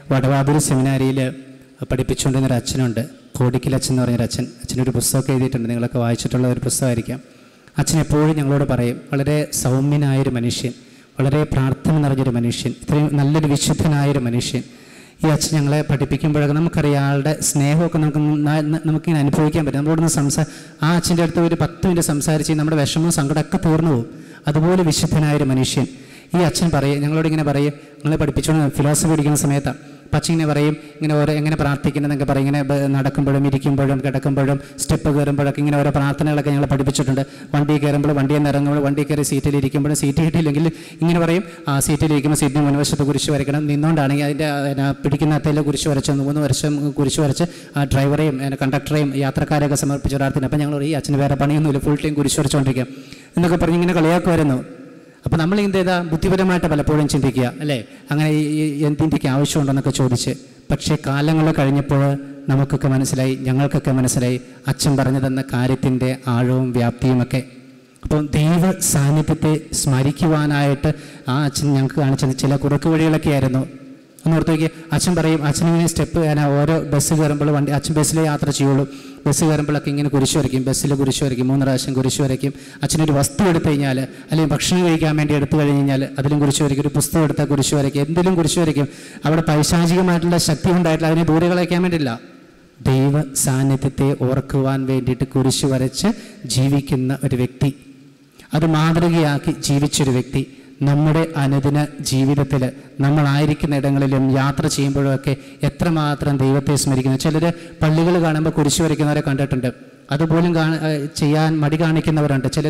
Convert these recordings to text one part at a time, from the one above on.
വടവാതൂർ സെമിനാരിയിൽ പഠിപ്പിച്ചുകൊണ്ടിരുന്ന ഒരു അച്ഛനുണ്ട് കോടിക്കൽ അച്ഛൻ എന്ന് പറഞ്ഞൊരു അച്ഛൻ അച്ഛനൊരു പുസ്തകമൊക്കെ എഴുതിയിട്ടുണ്ട് നിങ്ങളൊക്കെ വായിച്ചിട്ടുള്ള ഒരു പുസ്തകമായിരിക്കാം അച്ഛൻ എപ്പോഴും ഞങ്ങളോട് പറയും വളരെ സൗമ്യനായൊരു മനുഷ്യൻ വളരെ പ്രാർത്ഥന നിറഞ്ഞൊരു മനുഷ്യൻ ഇത്രയും നല്ലൊരു വിശുദ്ധനായൊരു മനുഷ്യൻ ഈ അച്ഛൻ ഞങ്ങളെ പഠിപ്പിക്കുമ്പോഴൊക്കെ നമുക്കറിയാം ആളുടെ സ്നേഹമൊക്കെ നമുക്ക് ന- ന- നമുക്കിങ്ങനെ അനുഭവിക്കാൻ പറ്റും നമ്മളോടൊന്ന് സംസാ ആ അച്ഛൻ്റെ അടുത്ത് ഒരു പത്ത് മിനിറ്റ് സംസാരിച്ച് നമ്മുടെ വിഷമവും സങ്കടമൊക്കെ തീർന്നു പോകും അതുപോലെ വിശുദ്ധനായൊരു മനുഷ്യൻ ഈ അച്ഛൻ പറയും ഞങ്ങളോട് ഇങ്ങനെ പറയും ഞങ്ങളെ പഠിപ്പിച്ചുകൊണ്ട് ഫിലോസഫി പഠിക്കുന്ന സമയത്താണ് അപ്പം അച്ഛൻ ഇങ്ങനെ പറയും ഇങ്ങനെ ഓരോ എങ്ങനെ പ്രാർത്ഥിക്കണമെന്നൊക്കെ പറയും ഇങ്ങനെ ബ- നടക്കുമ്പോഴും ഇരിക്കുമ്പോഴും കിടക്കുമ്പോഴും സ്റ്റെപ്പ് കയറുമ്പോഴൊക്കെ ഇങ്ങനെ ഓരോ പ്രാർത്ഥനകളൊക്കെ ഞങ്ങൾ പഠിപ്പിച്ചിട്ടുണ്ട് വണ്ടി കയറുമ്പോൾ വണ്ടിയിൽ നിന്ന് ഇറങ്ങുമ്പോൾ വണ്ടി കയറി സീറ്റിൽ ഇരിക്കുമ്പോഴും സീറ്റ് കിട്ടിയില്ലെങ്കിൽ ഇങ്ങനെ പറയും ആ സീറ്റിൽ ഇരിക്കുമ്പോൾ സീറ്റിന് മുൻവശത്ത് കുരിശ് വരയ്ക്കണം നിന്നുകൊണ്ടാണെങ്കിൽ അതിൻ്റെ പിന്നെ പിടിക്കുന്ന അത്തയിൽ കുരിശ് വരച്ച് മൂന്ന് വർഷം കുരിശ് വരച്ച് ആ ഡ്രൈവറെയും പിന്നെ കണ്ടക്ടറെയും യാത്രക്കാരെയൊക്കെ സമർപ്പിച്ച പ്രാർത്ഥന അപ്പം ഞങ്ങൾ ഈ അച്ഛന് വേറെ പണിയൊന്നുമില്ല ഫുൾ ടൈം കുരിശ് വരച്ചുകൊണ്ടിരിക്കുക എന്നൊക്കെ പറഞ്ഞ് ഇങ്ങനെ കളിയാക്കുമായിരുന്നു അപ്പോൾ നമ്മൾ എന്ത് ചെയ്താൽ ബുദ്ധിപരമായിട്ട് പലപ്പോഴും ചിന്തിക്കുക അല്ലേ അങ്ങനെ ഈ- ഈ എന്തിൻ്റെയൊക്കെ ആവശ്യമുണ്ടെന്നൊക്കെ ചോദിച്ച് പക്ഷേ കാലങ്ങൾ കഴിഞ്ഞപ്പോൾ നമുക്കൊക്കെ മനസ്സിലായി ഞങ്ങൾക്കൊക്കെ മനസ്സിലായി അച്ഛൻ പറഞ്ഞു തന്ന കാര്യത്തിൻ്റെ ആഴവും വ്യാപ്തിയുമൊക്കെ അപ്പം ദൈവ സാന്നിധ്യത്തെ സ്മരിക്കുവാനായിട്ട് ആ അച്ഛൻ ഞങ്ങൾക്ക് കാണിച്ചത് ചില കുറുക്ക് വഴികളൊക്കെ ആയിരുന്നു ഒന്ന് ഓർത്ത് നോക്കിയേ അച്ഛൻ പറയും അച്ഛനിങ്ങനെ സ്റ്റെപ്പ് ഞാൻ ഓരോ ബസ് കയറുമ്പോൾ വണ്ടി അച്ഛൻ ബസ്സിലേ യാത്ര ചെയ്യുള്ളൂ ബസ് കയറുമ്പോഴൊക്കെ ഇങ്ങനെ കുരിശ് വരയ്ക്കും ബസ്സിൽ കുരിശ് വരയ്ക്കും മൂന്ന് പ്രാവശ്യം കുരിശ് വരയ്ക്കും അച്ഛനൊരു വസ്തു എടുത്തു കഴിഞ്ഞാൽ അല്ലെങ്കിൽ ഭക്ഷണം കഴിക്കാൻ വേണ്ടി എടുത്തു കഴിഞ്ഞ് കഴിഞ്ഞാൽ അതിലും കുരിശ് വരയ്ക്കും ഒരു പുസ്തകം എടുത്താൽ കുരിശ് വരയ്ക്കും എന്തിലും കുരിശ് വരയ്ക്കും അവിടെ പൈശാചികമായിട്ടുള്ള ശക്തി ഉണ്ടായിട്ടില്ല അതിനെ ദൂരെ കളയ്ക്കാൻ വേണ്ടിയില്ല ദൈവ സാന്നിധ്യത്തെ ഓർക്കുവാൻ വേണ്ടിയിട്ട് കുരിശ് വരച്ച് ജീവിക്കുന്ന ഒരു വ്യക്തി അത് മാതൃകയാക്കി ജീവിച്ചൊരു വ്യക്തി നമ്മുടെ അനുദിന ജീവിതത്തിൽ നമ്മളായിരിക്കുന്ന ഇടങ്ങളിലും യാത്ര ചെയ്യുമ്പോഴൊക്കെ എത്രമാത്രം ദൈവത്തെ സ്മരിക്കുന്നു ചിലർ പള്ളികൾ കാണുമ്പോൾ കുരിശ് വരയ്ക്കുന്നവരെ കണ്ടിട്ടുണ്ട് അതുപോലും കാണ ഏഹ് ചെയ്യാൻ മടി കാണിക്കുന്നവരുണ്ട് ചിലർ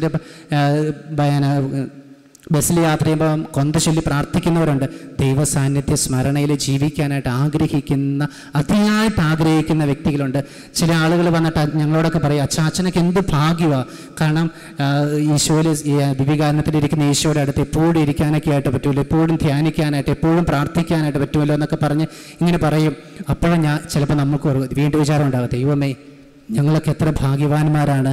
ബസ്സിൽ യാത്ര ചെയ്യുമ്പോൾ കൊന്ത ചൊല്ലി പ്രാർത്ഥിക്കുന്നവരുണ്ട് ദൈവ സാന്നിധ്യ സ്മരണയിൽ ജീവിക്കാനായിട്ട് ആഗ്രഹിക്കുന്ന അതിയായിട്ട് ആഗ്രഹിക്കുന്ന വ്യക്തികളുണ്ട് ചില ആളുകൾ വന്നിട്ട് ഞങ്ങളോടൊക്കെ പറയും അച്ചാച്ചനൊക്കെ എന്ത് ഭാഗ്യമാണ് കാരണം ഈശോയിൽ ദിവികാരണത്തിലിരിക്കുന്ന ഈശോയുടെ അടുത്ത് എപ്പോഴും ഇരിക്കാനൊക്കെ ആയിട്ട് പറ്റുമല്ലോ എപ്പോഴും ധ്യാനിക്കാനായിട്ട് എപ്പോഴും പ്രാർത്ഥിക്കാനായിട്ട് പറ്റുമല്ലോ എന്നൊക്കെ പറഞ്ഞ് ഇങ്ങനെ പറയും അപ്പോഴും ഞാൻ ചിലപ്പോൾ നമുക്ക് ഒരു വീണ്ടും വിചാരം ഉണ്ടാകും ദൈവമേ ഞങ്ങളൊക്കെ എത്ര ഭാഗ്യവാന്മാരാണ്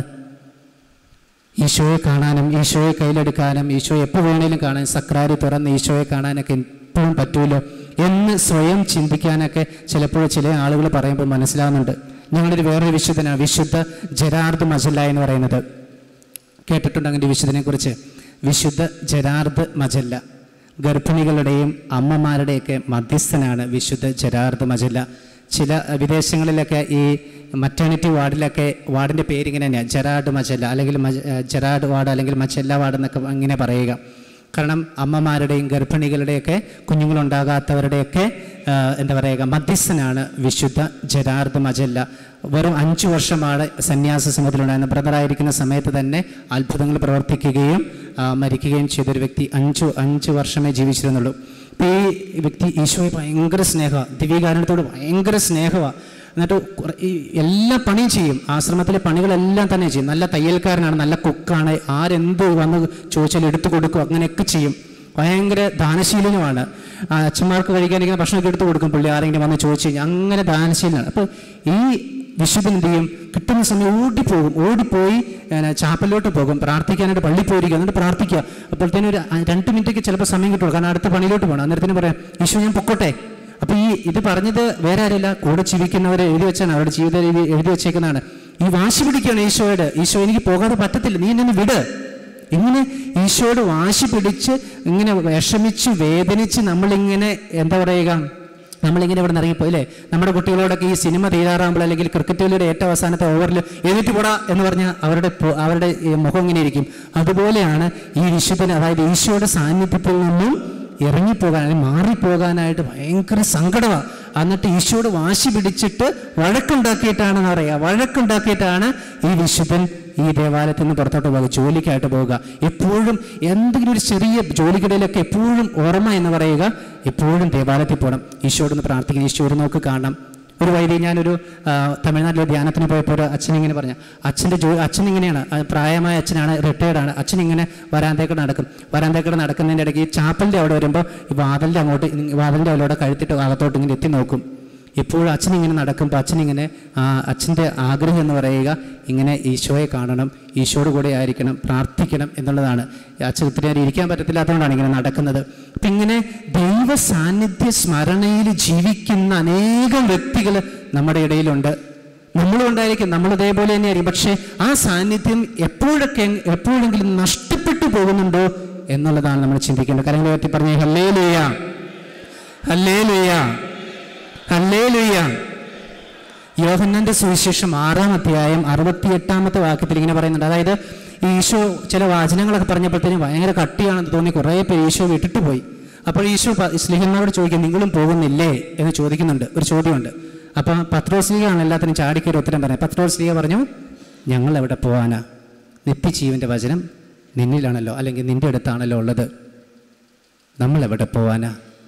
ഈശോയെ കാണാനും ഈശോയെ കയ്യിലെടുക്കാനും ഈശോയെ എപ്പോൾ വേണേലും കാണാൻ സക്രാരി തുറന്ന് ഈശോയെ കാണാനൊക്കെ എപ്പോഴും പറ്റൂലോ എന്ന് സ്വയം ചിന്തിക്കാനൊക്കെ ചിലപ്പോൾ ചില ആളുകൾ പറയുമ്പോൾ മനസ്സിലാവുന്നുണ്ട് ഞങ്ങളൊരു വേറൊരു വിശുദ്ധനാണ് വിശുദ്ധ ജരാർദ് മജല്ല എന്ന് പറയുന്നത് കേട്ടിട്ടുണ്ട് അങ്ങനെ വിശുദ്ധനെ കുറിച്ച് വിശുദ്ധ ജരാർദ് മജല്ല ഗർഭിണികളുടെയും അമ്മമാരുടെയൊക്കെ മധ്യസ്ഥനാണ് വിശുദ്ധ ജരാർദ് മജല്ല ചില വിദേശങ്ങളിലൊക്കെ ഈ മറ്റേണിറ്റി വാർഡിലൊക്കെ വാർഡിൻ്റെ പേരിങ്ങനെ തന്നെയാണ് ജെറാഡ് മജല്ല അല്ലെങ്കിൽ മജ ജെറാഡ് വാർഡ് അല്ലെങ്കിൽ മച്ചല്ല വാർഡ് എന്നൊക്കെ ഇങ്ങനെ പറയുക കാരണം അമ്മമാരുടെയും ഗർഭിണികളുടെയൊക്കെ കുഞ്ഞുങ്ങളുണ്ടാകാത്തവരുടെയൊക്കെ ആ, എന്താ പറയുക മധ്യസ്ഥനാണ് വിശുദ്ധ ജരാർദ് മജല്ല വെറും അഞ്ചു വർഷമാണ് സന്യാസ സമയത്തിലുണ്ടായിരുന്ന ബ്രദറായിരിക്കുന്ന സമയത്ത് തന്നെ അത്ഭുതങ്ങൾ പ്രവർത്തിക്കുകയും ആ, മരിക്കുകയും ചെയ്തൊരു വ്യക്തി അഞ്ചു അഞ്ച് വർഷമേ ജീവിച്ചിരുന്നുള്ളൂ അപ്പോൾ ഈ വ്യക്തി ഈശോയെ ഭയങ്കര സ്നേഹമാണ് ദിവ്യകാരണത്തോട് ഭയങ്കര സ്നേഹമാണ് എന്നിട്ട് കുറെ- ഈ എല്ലാ പണിയും ചെയ്യും ആശ്രമത്തിലെ പണികളെല്ലാം തന്നെ ചെയ്യും നല്ല തയ്യൽക്കാരനാണ് നല്ല കുക്കാണ് ആരെന്ത് വന്ന് ചോദിച്ചാൽ എടുത്തു കൊടുക്കും അങ്ങനെയൊക്കെ ചെയ്യും ഭയങ്കര ദാനശീലനുമാണ് ആ അച്ഛന്മാർക്ക് കഴിക്കാനിരിക്കുന്ന ഭക്ഷണമൊക്കെ എടുത്തു കൊടുക്കും പുള്ളി ആരെങ്കിലും വന്ന് ചോദിച്ചു കഴിഞ്ഞാൽ അങ്ങനെ ദാനശീലനാണ് അപ്പോൾ ഈ വിശുദ്ധൻ എന്ത് ചെയ്യും കിട്ടുന്ന സമയം ഓടിപ്പോകും ഓടിപ്പോയി ഏ, ചാപ്പലിലോട്ട് പോകും പ്രാർത്ഥിക്കാനായിട്ട് പള്ളിയിൽ പോയിരിക്കുക എന്നിട്ട് പ്രാർത്ഥിക്കുക അപ്പോഴത്തേനും ഒരു അ- രണ്ട് മിനിറ്റൊക്കെ ചിലപ്പോൾ സമയം കിട്ടുള്ളൂ കാരണം അടുത്ത പണിയിലോട്ട് പോകണം അന്നേരത്തിന് പറയാം ഈശോ ഞാൻ പൊക്കോട്ടെ അപ്പൊ ഈ ഇത് പറഞ്ഞത് വേറെ ആരല്ല കൂടെ ജീവിക്കുന്നവരെ എഴുതി വെച്ചാണ് അവരുടെ ജീവിത രീതി എഴുതി വെച്ചേക്കുന്നതാണ് ഈ വാശി പിടിക്കുകയാണ് ഈശോയുടെ ഈശോ എനിക്ക് പോകാതെ പറ്റത്തില്ല നീ എന്നെ ഒന്ന് വിട് ഇങ്ങനെ ഈശോയോട് വാശി പിടിച്ച് ഇങ്ങനെ വിഷമിച്ച് വേദനിച്ച് നമ്മളിങ്ങനെ എന്താ പറയുക നമ്മളിങ്ങനെ ഇവിടെ നിന്ന് ഇറങ്ങിപ്പോയി അല്ലേ നമ്മുടെ കുട്ടികളോടൊക്കെ ഈ സിനിമ തീരാറാകുമ്പോൾ അല്ലെങ്കിൽ ക്രിക്കറ്റ് കളിയുടെ ഏറ്റവും അവസാനത്തെ ഓവറിൽ എഴുന്നേറ്റ് പോടാ എന്ന് പറഞ്ഞാൽ അവരുടെ പോ- അവരുടെ ഈ മുഖം ഇങ്ങനെ ഇരിക്കും അതുപോലെയാണ് ഈ വിശുദ്ധന് അതായത് ഈശോയുടെ സാന്നിധ്യത്തിൽ നിന്നും ഇറങ്ങിപ്പോകാൻ അല്ലെങ്കിൽ മാറിപ്പോകാനായിട്ട് ഭയങ്കര സങ്കടമാണ് എന്നിട്ട് ഈശോയോട് വാശി പിടിച്ചിട്ട് വഴക്കുണ്ടാക്കിയിട്ടാണെന്ന് പറയുക വഴക്കുണ്ടാക്കിയിട്ടാണ് ഈ വിശുദ്ധൻ ഈ ദേവാലയത്തിൽ നിന്ന് പുറത്തോട്ട് പോകുക ജോലിക്കായിട്ട് പോവുക എപ്പോഴും എന്തെങ്കിലും ഒരു ചെറിയ ജോലിക്കിടയിലൊക്കെ എപ്പോഴും ഓർമ്മ എന്ന് പറയുക എപ്പോഴും ദേവാലയത്തിൽ പോകണം ഈശോയോടൊന്ന് പ്രാർത്ഥിക്കണം ഈശോ ഒരു നോക്ക് കാണണം ഒരു വൈദ്യ ഞാനൊരു ആ, തമിഴ്നാട്ടിലെ ധ്യാനത്തിന് പോയപ്പോൾ ഒരു അച്ഛൻ ഇങ്ങനെ പറഞ്ഞു അച്ഛൻ്റെ ജോ അച്ഛൻ ഇങ്ങനെയാണ് ആ, പ്രായമായ അച്ഛനാണ് റിട്ടയർഡ് ആണ് അച്ഛൻ ഇങ്ങനെ വരാന്തേക്കടെ നടക്കും വരാന്തേക്കടെ നടക്കുന്നതിൻ്റെ ഇടയ്ക്ക് ഈ ചാപ്പലിൻ്റെ അവിടെ വരുമ്പോൾ ഈ വാതിലിൻ്റെ അങ്ങോട്ട് ഇ- വാതിലിൻ്റെ അവലോടെ കഴുത്തിട്ട് അകത്തോട്ട് ഇങ്ങനെ എത്തി നോക്കും ഇപ്പോഴും അച്ഛൻ ഇങ്ങനെ നടക്കുമ്പോൾ അച്ഛൻ ഇങ്ങനെ ആ അച്ഛൻ്റെ ആഗ്രഹം എന്ന് പറയുക ഇങ്ങനെ ഈശോയെ കാണണം ഈശോയുടെ കൂടെ ആയിരിക്കണം പ്രാർത്ഥിക്കണം എന്നുള്ളതാണ് അച്ഛൻ ഒത്തിരി നേരം ഇരിക്കാൻ പറ്റത്തില്ലാത്തതുകൊണ്ടാണ് ഇങ്ങനെ നടക്കുന്നത് അപ്പം ഇങ്ങനെ ദൈവ സാന്നിധ്യ സ്മരണയിൽ ജീവിക്കുന്ന അനേകം വ്യക്തികൾ നമ്മുടെ ഇടയിലുണ്ട് നമ്മളും ഉണ്ടായിരിക്കും നമ്മൾ ഇതേപോലെ തന്നെയായിരിക്കും പക്ഷേ ആ സാന്നിധ്യം എപ്പോഴൊക്കെ എപ്പോഴെങ്കിലും നഷ്ടപ്പെട്ടു പോകുന്നുണ്ടോ എന്നുള്ളതാണ് നമ്മൾ ചിന്തിക്കേണ്ടത് കാര്യങ്ങളെ പറ്റി പറഞ്ഞ ഹല്ലേ ലുയ ഹല്ലേ ലുയ ഹല്ലേ ലുയ യോഹന്നാന്റെ സുവിശേഷം ആറാം അധ്യായം അറുപത്തിയെട്ടാമത്തെ വാക്യത്തിൽ ഇങ്ങനെ പറയുന്നുണ്ട് അതായത് ഈ ഈശോ ചില വാചനങ്ങളൊക്കെ പറഞ്ഞപ്പോഴത്തേനും ഭയങ്കര കട്ടിയാണെന്ന് തോന്നി കുറേ പേര് ഈശോ വിട്ടിട്ട് പോയി അപ്പോൾ ഈശോ പ- സ്ലിഹന്മാരോട് ചോദിക്കും നിങ്ങളും പോകുന്നില്ലേ എന്ന് ചോദിക്കുന്നുണ്ട് ഒരു ചോദ്യമുണ്ട് അപ്പം പത്രോസ്ലിയാണ് എല്ലാത്തിനും ചാടിക്കൊരു ഉത്തരം പറയാം പത്രോസ്ലിയ പറഞ്ഞു ഞങ്ങൾ എവിടെ പോകാനാ നിത്യജീവന്റെ വചനം നിന്നിലാണല്ലോ അല്ലെങ്കിൽ നിന്റെ അടുത്താണല്ലോ ഉള്ളത് നമ്മൾ എവിടെ പോവാനാ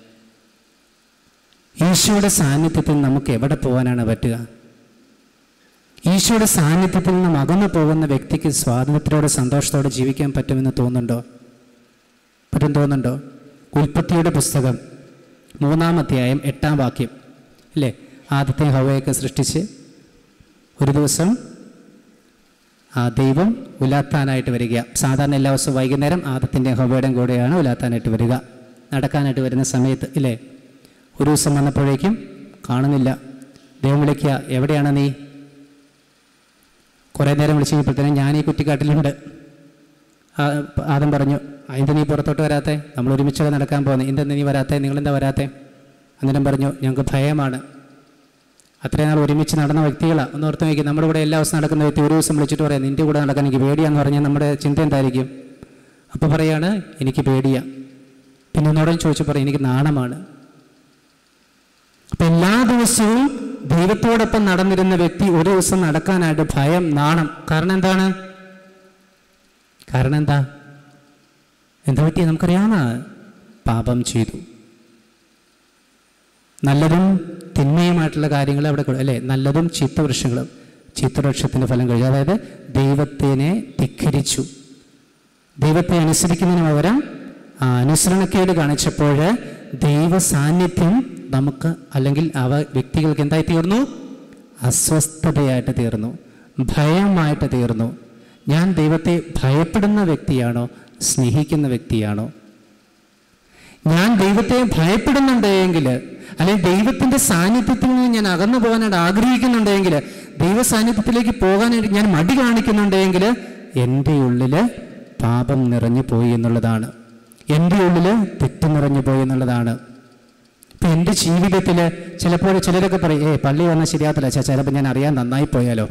ഈശോയുടെ സാന്നിധ്യത്തിൽ നമുക്ക് എവിടെ പോകാനാണ് പറ്റുക ഈശോയുടെ സാന്നിധ്യത്തിൽ നിന്നും അകന്നു പോകുന്ന വ്യക്തിക്ക് സ്വാതന്ത്ര്യത്തോടെ സന്തോഷത്തോടെ ജീവിക്കാൻ പറ്റുമെന്ന് തോന്നുന്നുണ്ടോ പറ്റും തോന്നുന്നുണ്ടോ ഉൽപ്പത്തിയുടെ പുസ്തകം മൂന്നാം അധ്യായം എട്ടാം വാക്യം അല്ലേ ആദ്യത്തെ ഹവയൊക്കെ സൃഷ്ടിച്ച് ഒരു ദിവസം ആ ദൈവം ഉലാത്താനായിട്ട് വരിക സാധാരണ എല്ലാ ദിവസവും വൈകുന്നേരം ആദത്തിൻ്റെ ഹവയുടെയും കൂടെയാണ് ഉലാത്താനായിട്ട് വരിക നടക്കാനായിട്ട് വരുന്ന സമയത്ത് ഇല്ലേ ഒരു ദിവസം വന്നപ്പോഴേക്കും കാണുന്നില്ല ദൈവം വിളിക്കുക എവിടെയാണ് നീ കുറേ നേരം വിളിച്ച് കഴിഞ്ഞപ്പോഴത്തേനും ഞാൻ ഈ കുറ്റിക്കാട്ടിലുണ്ട് ആ, ആദം പറഞ്ഞു അതിൻ്റെ നീ പുറത്തോട്ട് വരാത്തെ നമ്മൾ ഒരുമിച്ചൊക്കെ നടക്കാൻ പോകുന്നത് എന്തെന്ന് നീ വരാത്തെ നിങ്ങളെന്താ വരാത്തെ അന്നേരം പറഞ്ഞു ഞങ്ങൾക്ക് ഭയമാണ് അത്രയും നാൾ ഒരുമിച്ച് നടന്ന വ്യക്തികളാണ് ഒന്ന് ഓർത്ത് നോക്കി നമ്മുടെ കൂടെ എല്ലാ ദിവസവും നടക്കുന്ന വ്യക്തി ഒരു ദിവസം വിളിച്ചിട്ട് പറയാം നിൻ്റെ കൂടെ നടക്കാൻ എനിക്ക് പേടിയാന്ന് പറഞ്ഞാൽ നമ്മുടെ ചിന്ത എന്തായിരിക്കും അപ്പോൾ പറയാണ് എനിക്ക് പേടിയാ പിന്നെ ഒന്നോടും ചോദിച്ചു പറയും എനിക്ക് നാണമാണ് അപ്പം എല്ലാ ദിവസവും ദൈവത്തോടൊപ്പം നടന്നിരുന്ന വ്യക്തി ഒരു ദിവസം നടക്കാനായിട്ട് ഭയം നാണം കാരണം എന്താണ് കാരണം എന്താ എന്താ പറ്റിയ നമുക്കറിയാവുന്ന പാപം ചെയ്തു നല്ലതും തിന്മയുമായിട്ടുള്ള കാര്യങ്ങൾ അവിടെ കൊടു- അല്ലേ നല്ലതും ചിത്തവൃക്ഷങ്ങളും ചിത്തവൃക്ഷത്തിൻ്റെ ഫലം കഴിച്ചു അതായത് ദൈവത്തിനെ ധിഖരിച്ചു ദൈവത്തെ അനുസരിക്കുന്നതിന് പകരം ആ അനുസരണക്കേട് കാണിച്ചപ്പോൾ ദൈവ സാന്നിധ്യം നമുക്ക് അല്ലെങ്കിൽ അവ വ്യക്തികൾക്ക് എന്തായി തീർന്നു അസ്വസ്ഥതയായിട്ട് തീർന്നു ഭയമായിട്ട് തീർന്നു ഞാൻ ദൈവത്തെ ഭയപ്പെടുന്ന വ്യക്തിയാണോ സ്നേഹിക്കുന്ന വ്യക്തിയാണോ ഞാൻ ദൈവത്തെ ഭയപ്പെടുന്നുണ്ടെങ്കിൽ അല്ലെങ്കിൽ ദൈവത്തിന്റെ സാന്നിധ്യത്തിൽ നിന്ന് ഞാൻ അകന്നു പോകാനായിട്ട് ആഗ്രഹിക്കുന്നുണ്ടെങ്കിൽ ദൈവ സാന്നിധ്യത്തിലേക്ക് പോകാനായിട്ട് ഞാൻ മടി കാണിക്കുന്നുണ്ടെങ്കിൽ എൻ്റെ ഉള്ളില് പാപം നിറഞ്ഞു പോയി എന്നുള്ളതാണ് എൻ്റെ ഉള്ളില് തെറ്റ് നിറഞ്ഞു പോയി എന്നുള്ളതാണ് ഇപ്പം എൻ്റെ ജീവിതത്തിൽ ചിലപ്പോൾ ചിലരൊക്കെ പറയും ഏ പള്ളി വന്നാൽ ശരിയാകത്തില്ല ചാ ചിലപ്പോൾ ഞാൻ അറിയാൻ നന്നായി പോയാലോ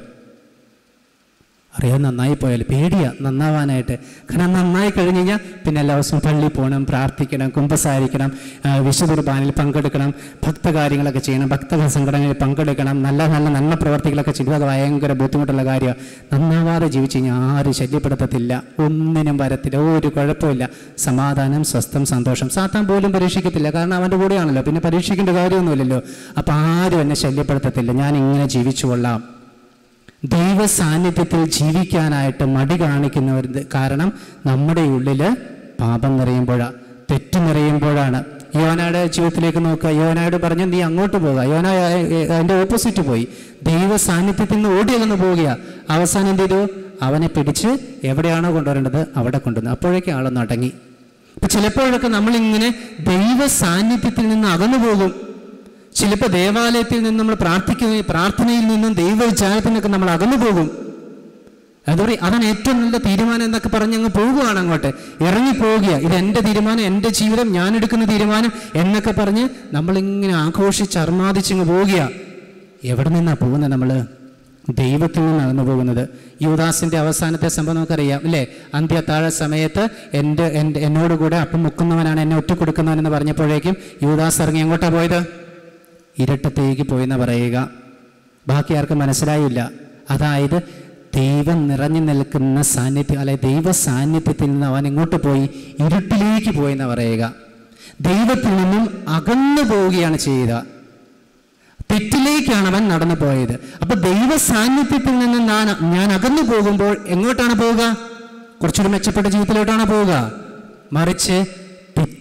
അറിയാൻ നന്നായി പോയാൽ പേടിയാ നന്നാവാനായിട്ട് കാരണം നന്നായി കഴിഞ്ഞ് കഴിഞ്ഞാൽ പിന്നെ എല്ലാ ദിവസവും പള്ളിയിൽ പോകണം പ്രാർത്ഥിക്കണം കുമ്പസാരിക്കണം ആ, വിശുദ്ധ കുർബാനയിൽ പങ്കെടുക്കണം ഭക്തകാര്യങ്ങളൊക്കെ ചെയ്യണം ഭക്ത സംഘടനയിൽ പങ്കെടുക്കണം നല്ല നല്ല നന്മ പ്രവർത്തികളൊക്കെ ചെയ്യുക അത് ഭയങ്കര ബുദ്ധിമുട്ടുള്ള കാര്യമാണ് നന്നാവാതെ ജീവിച്ച് കഴിഞ്ഞാൽ ആരും ശല്യപ്പെടുത്തത്തില്ല ഒന്നിനും വരത്തില്ല ഒരു കുഴപ്പമില്ല സമാധാനം സ്വസ്ഥം സന്തോഷം സാത്താൻ പോലും പരീക്ഷിക്കത്തില്ല കാരണം അവൻ്റെ കൂടെയാണല്ലോ പിന്നെ പരീക്ഷിക്കേണ്ട കാര്യമൊന്നുമില്ലല്ലോ അപ്പം ആരും എന്നെ ശല്യപ്പെടുത്തത്തില്ല ഞാൻ ഇങ്ങനെ ജീവിച്ചു കൊള്ളാം ദൈവ സാന്നിധ്യത്തിൽ ജീവിക്കാനായിട്ട് മടി കാണിക്കുന്നവർ കാരണം നമ്മുടെ ഉള്ളില് പാപം നിറയുമ്പോഴാണ് തെറ്റ് നിറയുമ്പോഴാണ് യോനയുടെ ജീവിതത്തിലേക്ക് നോക്കുക യോനയോട് പറഞ്ഞു നീ അങ്ങോട്ട് പോകുക യോന അതിൻ്റെ ഓപ്പോസിറ്റ് പോയി ദൈവ സാന്നിധ്യത്തിൽ നിന്ന് ഓടിയകന്ന് പോവുക അവസാനം എന്ത് ചെയ്തു അവനെ പിടിച്ച് എവിടെയാണോ കൊണ്ടുവരേണ്ടത് അവിടെ കൊണ്ടുവന്നു അപ്പോഴേക്കും ആളൊന്ന് അടങ്ങി അപ്പൊ ചിലപ്പോഴൊക്കെ നമ്മളിങ്ങനെ ദൈവ സാന്നിധ്യത്തിൽ നിന്ന് അകന്നു പോകും ചിലപ്പോൾ ദേവാലയത്തിൽ നിന്ന് നമ്മൾ പ്രാർത്ഥിക്കുന്ന പ്രാർത്ഥനയിൽ നിന്നും ദൈവവിചാരത്തിനൊക്കെ നമ്മൾ അകന്നു പോകും അതുപോലെ അതാണ് ഏറ്റവും നല്ല തീരുമാനം എന്നൊക്കെ പറഞ്ഞ് അങ്ങ് പോകുകയാണ് അങ്ങോട്ട് ഇറങ്ങി പോവുക ഇത് എൻ്റെ തീരുമാനം എൻ്റെ ജീവിതം ഞാൻ എടുക്കുന്ന തീരുമാനം എന്നൊക്കെ പറഞ്ഞ് നമ്മളിങ്ങനെ ആഘോഷിച്ച് അർമാദിച്ചങ്ങ് പോവുക എവിടെ നിന്നാണ് പോകുന്നത് നമ്മൾ ദൈവത്തിൽ നിന്നാണ് അകന്നു പോകുന്നത് യുവദാസിന്റെ അവസാനത്തെ സംഭവം നമുക്കറിയാം അല്ലേ അന്ത്യത്താഴ സമയത്ത് എൻ്റെ എൻ്റെ എന്നോട് കൂടെ അപ്പം മുക്കുന്നവനാണ് എന്നെ ഒറ്റ കൊടുക്കുന്നവൻ എന്ന് പറഞ്ഞപ്പോഴേക്കും യുവദാസ് ഇറങ്ങി എങ്ങോട്ടാ പോയത് ഇരട്ടത്തേക്ക് പോയെന്ന് പറയുക ബാക്കി ആർക്കും മനസ്സിലായില്ല അതായത് ദൈവം നിറഞ്ഞു നിൽക്കുന്ന സാന്നിധ്യം അല്ലെ ദൈവ സാന്നിധ്യത്തിൽ നിന്ന് അവൻ എങ്ങോട്ട് പോയി ഇരുട്ടിലേക്ക് പോയെന്ന് പറയുക ദൈവത്തിൽ നിന്നും അകന്നു പോവുകയാണ് ചെയ്യുക തെറ്റിലേക്കാണ് അവൻ നടന്നു പോയത് അപ്പൊ ദൈവ സാന്നിധ്യത്തിൽ നിന്ന് ഞാൻ ഞാൻ അകന്നു പോകുമ്പോൾ എങ്ങോട്ടാണ് പോവുക കുറച്ചുകൂടി മെച്ചപ്പെട്ട ജീവിതത്തിലോട്ടാണ് പോവുക മറിച്ച് തെറ്റിന്റെ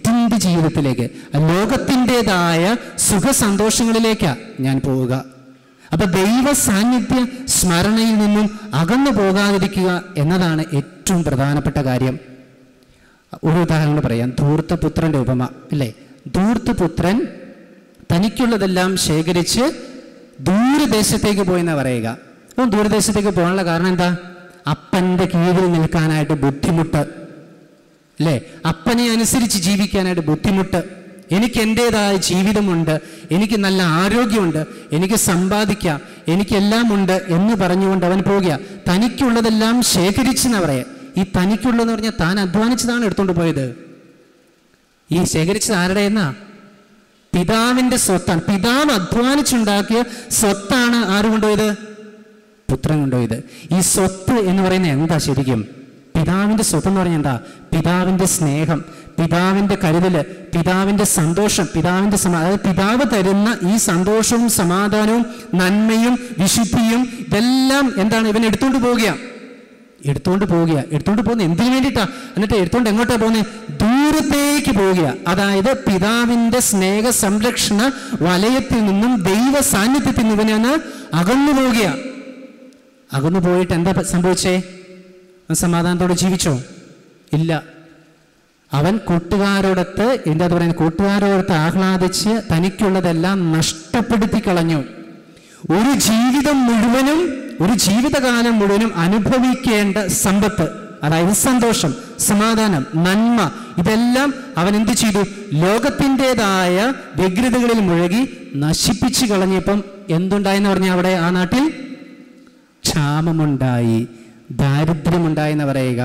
ജീവിതത്തിലേക്ക് ലോകത്തിൻ്റെതായ സുഖ സന്തോഷങ്ങളിലേക്കാണ് ഞാൻ പോവുക അപ്പൊ ദൈവ സാന്നിധ്യ സ്മരണയിൽ നിന്നും അകന്നു പോകാതിരിക്കുക എന്നതാണ് ഏറ്റവും പ്രധാനപ്പെട്ട കാര്യം ഒരു ഉദാഹരണം പറയാം ധൂർത്തപുത്രന്റെ ഉപമ അല്ലേ ധൂർത്തപുത്രൻ തനിക്കുള്ളതെല്ലാം ശേഖരിച്ച് ദൂരദേശത്തേക്ക് പോയെന്നാ പറയുക അപ്പം ദൂരദേശത്തേക്ക് പോകാനുള്ള കാരണം എന്താ അപ്പൻ്റെ കീഴിൽ നിൽക്കാനായിട്ട് ബുദ്ധിമുട്ട് അല്ലേ അപ്പനെ അനുസരിച്ച് ജീവിക്കാനായിട്ട് ബുദ്ധിമുട്ട് എനിക്ക് എൻ്റെതായ ജീവിതമുണ്ട് എനിക്ക് നല്ല ആരോഗ്യമുണ്ട് എനിക്ക് സമ്പാദിക്കാം എനിക്കെല്ലാം ഉണ്ട് എന്ന് പറഞ്ഞുകൊണ്ട് അവൻ പോകുക തനിക്കുള്ളതെല്ലാം ശേഖരിച്ചെന്നാ പറയാ ഈ തനിക്കുള്ളതെന്ന് പറഞ്ഞാൽ താൻ അധ്വാനിച്ചതാണ് എടുത്തുകൊണ്ട് പോയത് ഈ ശേഖരിച്ചത് ആരുടെ എന്നാ പിതാവിന്റെ സ്വത്താണ് പിതാവ് അധ്വാനിച്ചുണ്ടാക്കിയ സ്വത്താണ് ആര് കൊണ്ടുപോയത് പുത്രൻ കൊണ്ടുപോയത് ഈ സ്വത്ത് എന്ന് പറയുന്നത് എന്താ ശരിക്കും പിതാവിന്റെ സ്വത്ത് എന്ന് പറഞ്ഞാൽ എന്താ പിതാവിന്റെ സ്നേഹം പിതാവിന്റെ കരുതല് പിതാവിന്റെ സന്തോഷം പിതാവിന്റെ സമ അതായത് പിതാവ് തരുന്ന ഈ സന്തോഷവും സമാധാനവും നന്മയും വിശുദ്ധിയും ഇതെല്ലാം എന്താണ് ഇവൻ എടുത്തുകൊണ്ട് പോവുകയാണ് എടുത്തുകൊണ്ട് പോവുക എടുത്തുകൊണ്ട് പോകുന്നത് എന്തിനു വേണ്ടിയിട്ടാ എന്നിട്ട് എടുത്തുകൊണ്ട് എങ്ങോട്ടാ പോകുന്നത് ദൂരത്തേക്ക് പോവുക അതായത് പിതാവിന്റെ സ്നേഹ സംരക്ഷണ വലയത്തിൽ നിന്നും ദൈവ സാന്നിധ്യത്തിൽ നിന്ന് ഇവനാണ് അകന്നു പോവുക അകന്നു പോയിട്ട് എന്താ പ- സംഭവിച്ചേ അവൻ സമാധാനത്തോടെ ജീവിച്ചോ ഇല്ല അവൻ കൂട്ടുകാരോടൊത്ത് എന്താ പറയുന്നത് കൂട്ടുകാരോടൊത്ത് ആഹ്ലാദിച്ച് തനിക്കുള്ളതെല്ലാം നഷ്ടപ്പെടുത്തി കളഞ്ഞു ഒരു ജീവിതം മുഴുവനും ഒരു ജീവിതകാലം മുഴുവനും അനുഭവിക്കേണ്ട സമ്പത്ത് അതായത് സന്തോഷം സമാധാനം നന്മ ഇതെല്ലാം അവൻ എന്ത് ചെയ്തു ലോകത്തിൻ്റെതായ വ്യഗ്രതകളിൽ മുഴുകി നശിപ്പിച്ചു കളഞ്ഞപ്പം എന്തുണ്ടായെന്ന് പറഞ്ഞാൽ അവിടെ ആ നാട്ടിൽ ക്ഷാമമുണ്ടായി ദാരിദ്ര്യമുണ്ടായി എന്ന് പറയുക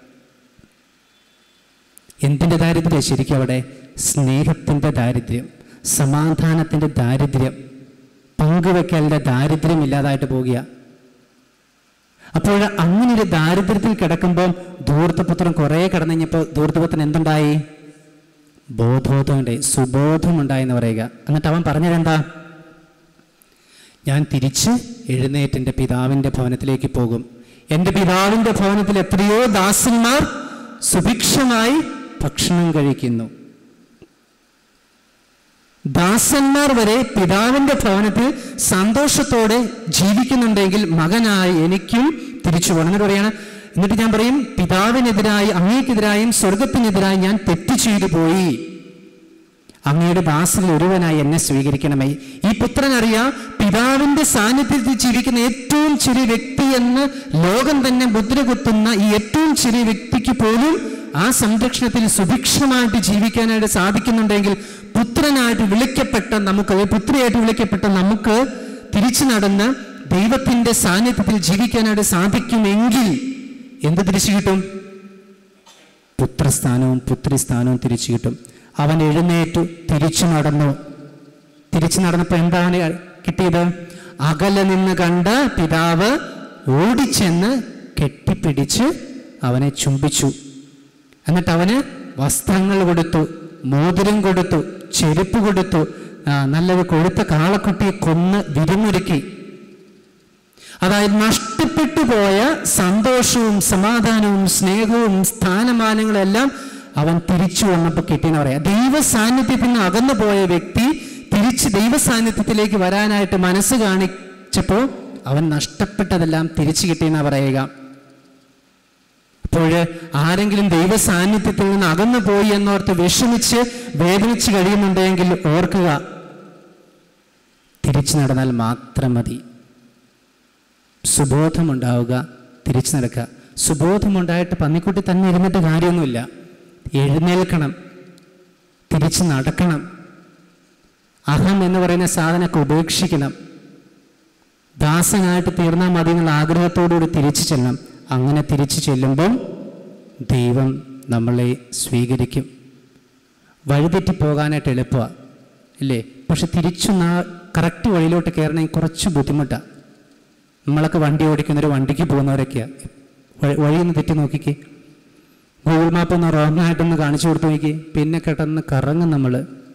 എന്തിൻ്റെ ദാരിദ്ര്യം ശരിക്കും അവിടെ സ്നേഹത്തിൻ്റെ ദാരിദ്ര്യം സമാധാനത്തിൻ്റെ ദാരിദ്ര്യം പങ്കുവെക്കലിൻ്റെ ദാരിദ്ര്യം ഇല്ലാതായിട്ട് പോവുക അപ്പോൾ അങ്ങനെ ഒരു ദാരിദ്ര്യത്തിൽ കിടക്കുമ്പോൾ ധൂർത്തപുത്രൻ കുറേ കിടന്നു കഴിഞ്ഞപ്പോൾ ധൂർത്തപുത്രൻ എന്തുണ്ടായി ബോധോദമുണ്ടായി സുബോധമുണ്ടായി എന്ന് പറയുക എന്നിട്ട് അവൻ പറഞ്ഞതെന്താ ഞാൻ തിരിച്ച് എഴുന്നേറ്റ് എൻ്റെ പിതാവിൻ്റെ ഭവനത്തിലേക്ക് പോകും എൻ്റെ പിതാവിൻ്റെ ഭവനത്തിൽ എത്രയോ ദാസന്മാർ സുഭിക്ഷമായി ഭക്ഷണം കഴിക്കുന്നു ദാസന്മാർ വരെ പിതാവിന്റെ ഭവനത്തിൽ സന്തോഷത്തോടെ ജീവിക്കുന്നുണ്ടെങ്കിൽ മകനായി എനിക്കും തിരിച്ചു പോകണം എന്നിട്ട് പറയാണ് എന്നിട്ട് ഞാൻ പറയും പിതാവിനെതിരായി അങ്ങേക്കെതിരായും സ്വർഗത്തിനെതിരായി ഞാൻ തെറ്റ് ചെയ്തു പോയി അങ്ങയുടെ ദാസനിൽ ഒരുവനായി എന്നെ സ്വീകരിക്കണമേ ഈ പുത്രൻ അറിയാം പിതാവിന്റെ സാന്നിധ്യത്തിൽ ജീവിക്കുന്ന ഏറ്റവും ചെറിയ വ്യക്തി എന്ന് ലോകം തന്നെ മുദ്ര കുത്തുന്ന ഈ ഏറ്റവും ചെറിയ വ്യക്തിക്ക് പോലും ആ സംരക്ഷണത്തിൽ സുഭിക്ഷമായിട്ട് ജീവിക്കാനായിട്ട് സാധിക്കുന്നുണ്ടെങ്കിൽ പുത്രനായിട്ട് വിളിക്കപ്പെട്ട നമുക്ക് അതായത് പുത്രിയായിട്ട് വിളിക്കപ്പെട്ട നമുക്ക് തിരിച്ചു നടന്ന് ദൈവത്തിന്റെ സാന്നിധ്യത്തിൽ ജീവിക്കാനായിട്ട് സാധിക്കുമെങ്കിൽ എന്ത് തിരിച്ചു കിട്ടും പുത്രസ്ഥാനവും പുത്രിസ്ഥാനവും തിരിച്ചു കിട്ടും അവൻ എഴുന്നേറ്റു തിരിച്ചു നടന്നു തിരിച്ചു നടന്നപ്പോൾ എന്താണ് കിട്ടിയത് അകലെ നിന്ന് കണ്ട പിതാവ് ഓടിച്ചെന്ന് കെട്ടിപ്പിടിച്ച് അവനെ ചുംബിച്ചു എന്നിട്ട് അവന് വസ്ത്രങ്ങൾ കൊടുത്തു മോതിരം കൊടുത്തു ചെരുപ്പ് കൊടുത്തു ആ, നല്ലൊരു കൊഴുത്ത കാളക്കുട്ടിയെ കൊന്ന് വിരുന്നൊരുക്കി അതായത് നഷ്ടപ്പെട്ടു പോയ സന്തോഷവും സമാധാനവും സ്നേഹവും സ്ഥാനമാനങ്ങളും എല്ലാം അവൻ തിരിച്ചു വന്നപ്പോൾ കിട്ടിയെന്ന് പറയാം ദൈവ സാന്നിധ്യത്തിൽ നിന്ന് അകന്നു പോയ വ്യക്തി തിരിച്ച് ദൈവ സാന്നിധ്യത്തിലേക്ക് വരാനായിട്ട് മനസ്സ് കാണിച്ചപ്പോൾ അവൻ നഷ്ടപ്പെട്ടതെല്ലാം തിരിച്ചു കിട്ടിയെന്നാ പറയുക അപ്പോൾ ആരെങ്കിലും ദൈവ സാന്നിധ്യത്തിൽ നിന്ന് അകന്നു പോയി എന്നോർത്ത് വിഷമിച്ച് വേദനിച്ച് കഴിയുന്നുണ്ടെങ്കിൽ ഓർക്കുക തിരിച്ചു നടന്നാൽ മാത്രം മതി സുബോധമുണ്ടാവുക തിരിച്ചു നടക്കുക സുബോധമുണ്ടായിട്ട് പന്നിക്കുട്ടി തന്നെ ഇരുന്നിട്ട് കാര്യമൊന്നുമില്ല എഴുന്നേൽക്കണം തിരിച്ച് നടക്കണം അഹം എന്ന് പറയുന്ന സാധനമൊക്കെ ഉപേക്ഷിക്കണം ദാസനായിട്ട് തീർന്നാൽ മതി എന്നുള്ള ആഗ്രഹത്തോടുകൂടി തിരിച്ചു ചെല്ലണം അങ്ങനെ തിരിച്ചു ചെല്ലുമ്പം ദൈവം നമ്മളെ സ്വീകരിക്കും വഴിതെറ്റി പോകാനായിട്ട് എളുപ്പമാണ് ഇല്ലേ പക്ഷെ തിരിച്ചു നാ കറക്റ്റ് വഴിയിലോട്ട് കയറണമെങ്കിൽ കുറച്ച് ബുദ്ധിമുട്ടാണ് നമ്മളൊക്കെ വണ്ടി ഓടിക്കുന്ന ഒരു വണ്ടിക്ക് പോകുന്നവരൊക്കെയാണ് വഴിയൊന്ന് തെറ്റി നോക്കിക്കേ ഗൂഗിൾ മാപ്പ് ഒന്ന് റോങ് ആയിട്ടൊന്ന് കാണിച്ചു കൊടുത്തു നോക്കി പിന്നെ കിടന്ന് കറങ്ങും നമ്മൾ